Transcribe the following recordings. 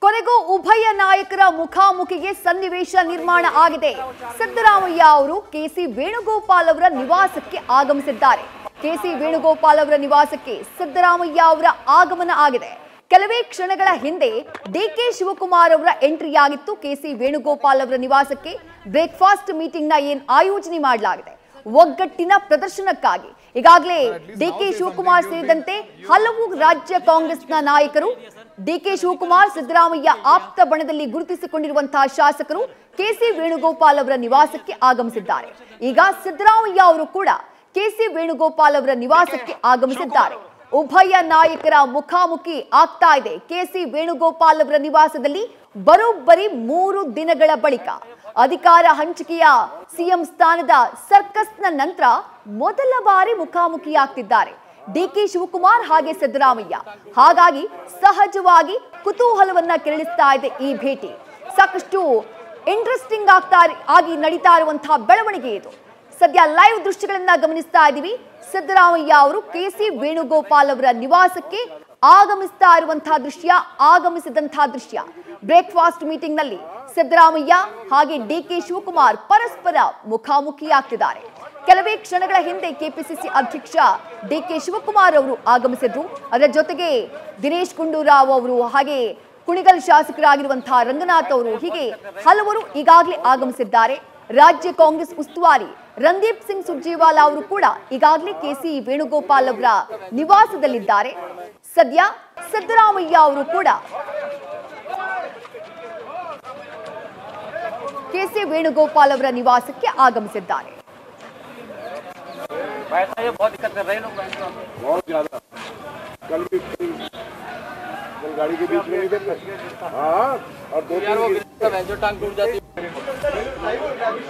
ಕೊನೆಗೂ ಉಭಯ ನಾಯಕರ ಮುಖಾಮುಖಿಗೆ ಸನ್ನಿವೇಶ ನಿರ್ಮಾಣ ಆಗಿದೆ ಸಿದ್ದರಾಮಯ್ಯ ಅವರು ಕೆಸಿ ವೇಣುಗೋಪಾಲ್ ಅವರ ನಿವಾಸಕ್ಕೆ ಆಗಮಿಸಿದ್ದಾರೆ ಕೆಸಿ ವೇಣುಗೋಪಾಲ್ ಅವರ ನಿವಾಸಕ್ಕೆ ಸಿದ್ದರಾಮಯ್ಯ ಅವರ ಆಗಮನ ಆಗಿದೆ ಕೆಲವೇ ಕ್ಷಣಗಳ ಹಿಂದೆ ಡಿಕೆ ಶಿವಕುಮಾರ್ ಅವರ ಎಂಟ್ರಿ ಆಗಿತ್ತು ಕೆಸಿ ವೇಣುಗೋಪಾಲ್ ಅವರ ನಿವಾಸಕ್ಕೆ ಬ್ರೇಕ್ಫಾಸ್ಟ್ ಮೀಟಿಂಗ್ ನ ಏನ್ ಆಯೋಜನೆ ಮಾಡಲಾಗಿದೆ ಒಗ್ಗಟ್ಟಿನ ಪ್ರದರ್ಶನಕ್ಕಾಗಿ ಈಗಾಗಲೇ ಡಿಕೆ ಶಿವಕುಮಾರ್ ಸೇರಿದಂತೆ ಹಲವು ರಾಜ್ಯ ಕಾಂಗ್ರೆಸ್ನ ನಾಯಕರು ಡಿಕೆ ಶಿವಕುಮಾರ್ ಸಿದ್ದರಾಮಯ್ಯ ಆಪ್ತ ಬಣದಲ್ಲಿ ಗುರುತಿಸಿಕೊಂಡಿರುವಂತಹ ಶಾಸಕರು ಕೆಸಿ ವೇಣುಗೋಪಾಲ್ ಅವರ ನಿವಾಸಕ್ಕೆ ಆಗಮಿಸಿದ್ದಾರೆ ಈಗ ಸಿದ್ದರಾಮಯ್ಯ ಅವರು ಕೂಡ ಕೆಸಿ ವೇಣುಗೋಪಾಲ್ ಅವರ ನಿವಾಸಕ್ಕೆ ಆಗಮಿಸಿದ್ದಾರೆ ಉಭಯ ನಾಯಕರ ಮುಖಾಮುಖಿ ಆಗ್ತಾ ಇದೆ ಕೆಸಿ ವೇಣುಗೋಪಾಲ್ ಅವರ ನಿವಾಸದಲ್ಲಿ ಬರೋಬ್ಬರಿ ಮೂರು ದಿನಗಳ ಬಳಿಕ ಅಧಿಕಾರ ಹಂಚಿಕೆಯ ಸಿಎಂ ಸ್ಥಾನದ ಸರ್ಕಸ್ನ ನಂತರ ಮೊದಲ ಬಾರಿ ಮುಖಾಮುಖಿಯಾಗ್ತಿದ್ದಾರೆ ಡಿಕೆ ಶಿವಕುಮಾರ್ ಹಾಗೆ ಸಿದ್ದರಾಮಯ್ಯ ಹಾಗಾಗಿ ಸಹಜವಾಗಿ ಕುತೂಹಲವನ್ನ ಕೆರಳಿಸ್ತಾ ಇದೆ ಈ ಭೇಟಿ ಸಾಕಷ್ಟು ಇಂಟ್ರೆಸ್ಟಿಂಗ್ ಆಗ್ತಾ ಆಗಿ ನಡೀತಾ ಇರುವಂತಹ ಬೆಳವಣಿಗೆ ಇದು ಸದ್ಯ ಲೈವ್ ದೃಶ್ಯಗಳನ್ನ ಗಮನಿಸ್ತಾ ಇದ್ದೀವಿ ಸಿದ್ದರಾಮಯ್ಯ ಅವರು ಕೆಸಿ ವೇಣುಗೋಪಾಲ್ ಅವರ ನಿವಾಸಕ್ಕೆ ಆಗಮಿಸ್ತಾ ಇರುವಂತಹ ದೃಶ್ಯ ಆಗಮಿಸಿದಂತಹ ದೃಶ್ಯ ಬ್ರೇಕ್ಫಾಸ್ಟ್ ಮೀಟಿಂಗ್ ನಲ್ಲಿ ಸಿದ್ದರಾಮಯ್ಯ ಹಾಗೆ ಡಿಕೆ ಶಿವಕುಮಾರ್ ಪರಸ್ಪರ ಮುಖಾಮುಖಿಯಾಗ್ತಿದ್ದಾರೆ ಕೆಲವೇ ಕ್ಷಣಗಳ ಹಿಂದೆ ಕೆಪಿಸಿಸಿ ಅಧ್ಯಕ್ಷ ಡಿಕೆ ಶಿವಕುಮಾರ್ ಅವರು ಆಗಮಿಸಿದ್ರು ಅದರ ಜೊತೆಗೆ ದಿನೇಶ್ ಗುಂಡೂರಾವ್ ಅವರು ಹಾಗೆ ಕುಣಿಗಲ್ ಶಾಸಕರಾಗಿರುವಂತಹ ರಂಗನಾಥ್ ಅವರು ಹೀಗೆ ಹಲವರು ಈಗಾಗಲೇ ಆಗಮಿಸಿದ್ದಾರೆ ರಾಜ್ಯ ಕಾಂಗ್ರೆಸ್ ಉಸ್ತುವಾರಿ ರಂದೀಪ್ ಸಿಂಗ್ ಸುರ್ಜೇವಾಲಾ ಅವರು ಕೂಡ ಈಗಾಗಲೇ ಕೆಸಿ ವೇಣುಗೋಪಾಲ್ ಅವರ ನಿವಾಸದಲ್ಲಿದ್ದಾರೆ ಸದ್ಯ ಸಿದ್ದರಾಮಯ್ಯ ಅವರು ಕೂಡ ಕೆಸಿ ವೇಣುಗೋಪಾಲ್ ಅವರ ನಿವಾಸಕ್ಕೆ ಆಗಮಿಸಿದ್ದಾರೆ बैठना ये बहुत दिक्कत कर रहे हैं लोग बैठना बहुत ज्यादा कल भी कल कल गाड़ी के बीच में नहीं थे हाँ और दो यार वो तीन गिरता है जो टांग टूट जाती है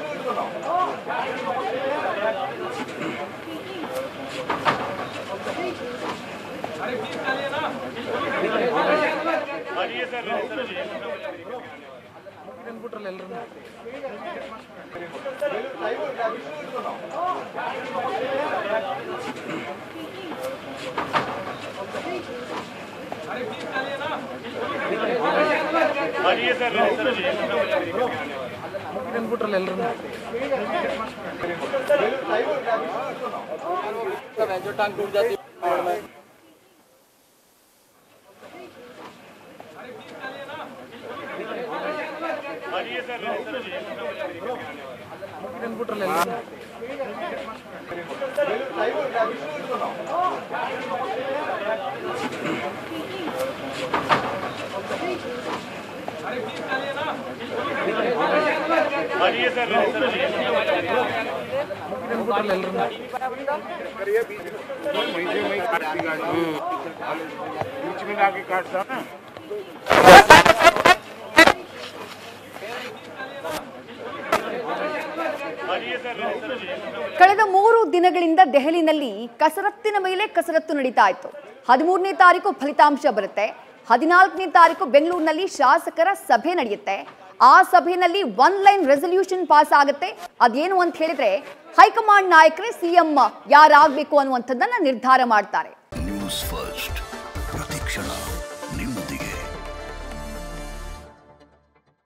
जो टांग टूट जाती है करिए बीच में वहीं से वहीं काटती गाड़ी बीच में आके काटता ना ಕಳೆದ ಮೂರು ದಿನಗಳಿಂದ ದೆಹಲಿನಲ್ಲಿ ಕಸರತ್ತಿನ ಮೇಲೆ ಕಸರತ್ತು ನಡೀತಾ ಇತ್ತು ಹದಿಮೂರನೇ ತಾರೀಕು ಫಲಿತಾಂಶ ಬರುತ್ತೆ ಹದಿನಾಲ್ಕನೇ ತಾರೀಕು ಬೆಂಗಳೂರಿನಲ್ಲಿ ಶಾಸಕರ ಸಭೆ ನಡೆಯುತ್ತೆ ಆ ಸಭೆಯಲ್ಲಿ ಒನ್ ಲೈನ್ ರೆಸಲ್ಯೂಷನ್ ಪಾಸ್ ಆಗುತ್ತೆ ಅದೇನು ಅಂತ ಹೇಳಿದ್ರೆ ಹೈಕಮಾಂಡ್ ನಾಯಕರೇ ಸಿಎಂ ಯಾರಾಗಬೇಕು ಅನ್ನುವಂಥದ್ದನ್ನ ನಿರ್ಧಾರ ಮಾಡ್ತಾರೆ ನ್ಯೂಸ್ ಫಸ್ಟ್